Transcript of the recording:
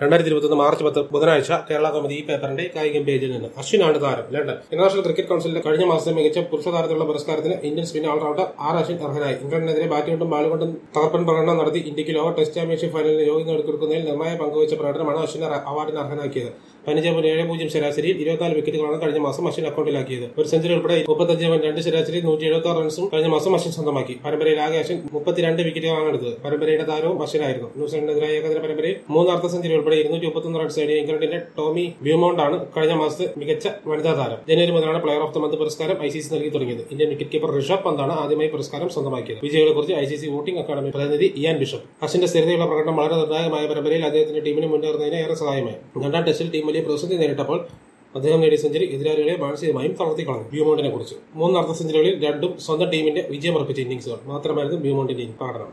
രണ്ടായിരത്തി ഇരുപത്തൊന്ന് മാർച്ച് പത്ത് ബുധനാഴ്ച കേരള കൗമുദി ഈ പേപ്പറിന്റെ കായികം പേജിൽ നിന്ന് അശ്വിനാണ് താരം ലണ്ടൻ ഇന്റർനാഷണൽ ക്രിക്കറ്റ് കൌൺസിലിന്റെ കഴിഞ്ഞ മാസത്തെ മികച്ച പുരുഷ താരത്തിലുള്ള പുരസ്കാരത്തിന് Indian spin allrounder R Ashwin അർഹനായി ഇംഗ്ലണ്ടിനെതിരെ ബാറ്റ് കൊണ്ടും ബാൾ കൊണ്ടും തകർപ്പൻ പ്രകടനം നടത്തി ഇന്ത്യക്ക് ലോക ടെസ്റ്റ് ചാമ്പ്യൻഷിപ്പ് ഫൈനലിന് യോഗ്യത നേടിക്കൊടുക്കുന്നതിൽ നിർണായ പങ്കുവച്ച പ്രകടനമാണ് അശ്വിനെ അവാർഡിന് അർഹനാക്കിയത് പതിനഞ്ച് പോയിന്റ് ഏഴ് പൂജ്യം ശരാശരിയിൽ ഇരുപത്തിനാല് വിക്കറ്റുകളാണ് കഴിഞ്ഞ മാസം അശ്വിൻ അക്കൗണ്ടിലാക്കിയത് ഒരു സെഞ്ചുറി ഉൾപ്പെടെ മുപ്പത്തഞ്ച് പോയിന്റ് രണ്ട് ശരാശരി നൂറ്റി എഴുപത്തി ആറ് റൺസും കഴിഞ്ഞ മാസം അശ്വിൻ സ്വന്തമാക്കി പരമ്പരയിൽ ആകെ അശ്വിൻ മുപ്പത്തിരണ്ട് വിക്കറ്റുകളാണ് എടുത്തത് പരമ്പരയുടെ താരവും അശ്വിനായിരുന്നു ന്യൂസിലൻഡിനെതിരായ ഏകദിന പരമ്പരയിൽ മൂന്ന് അർദ്ധ സെഞ്ചുറി ഉൾപ്പെടെ ഇരുന്നൂറ്റി മുപ്പത്തൊന്ന് റൺസ് നേടിയ ഇംഗ്ലണ്ടിന്റെ ടോമി ബ്യൂമോണ്ട് ആണ് കഴിഞ്ഞ മാസത്തെ മികച്ച വനിതാ താരം ജനുവരി മുതലാണ് പ്ലെയർ ഓഫ് ദ മന്ത് പുരസ്കാരം ഐ സി സി നൽകി തുടങ്ങിയത് ഇന്ത്യൻ വിക്കറ്റ് കീപ്പർ ഋഷഭ് പന്താണ് ആദ്യമായി പുരസ്കാരം സ്വന്തമാക്കിയത് വിജയികളെ കുറിച്ച് I C C voting academy പ്രതിനിധി ഇയാൻ ബിഷപ്പ് അശ്വിന്റെ സ്ഥിരതയുള്ള പ്രകടനം വളരെ നിർണായകമായ പരമ്പരയിൽ അദ്ദേഹത്തിന്റെ ടീമിന് മുന്നേറുന്നതിന് ഏറെ സഹായമായി രണ്ടാം ടെസ്റ്റിൽ ടീം വലിയ പ്രതിസന്ധി നേരിട്ടപ്പോൾ അദ്ദേഹം നേടിയ സെഞ്ചുറി എതിരാളികളെ മാനസികമായും തളർത്തി കളഞ്ഞു ബ്യൂമോണ്ടിനെ കുറിച്ച് മൂന്ന് അർദ്ധ സെഞ്ചുറികളിൽ രണ്ടും സ്വന്തം ടീമിന്റെ വിജയമർപ്പിച്ച ഇന്നിംഗ്സുകൾ മാത്രമായിരുന്നു ബ്യൂമോണ്ടിന്റെ പ്രകടനം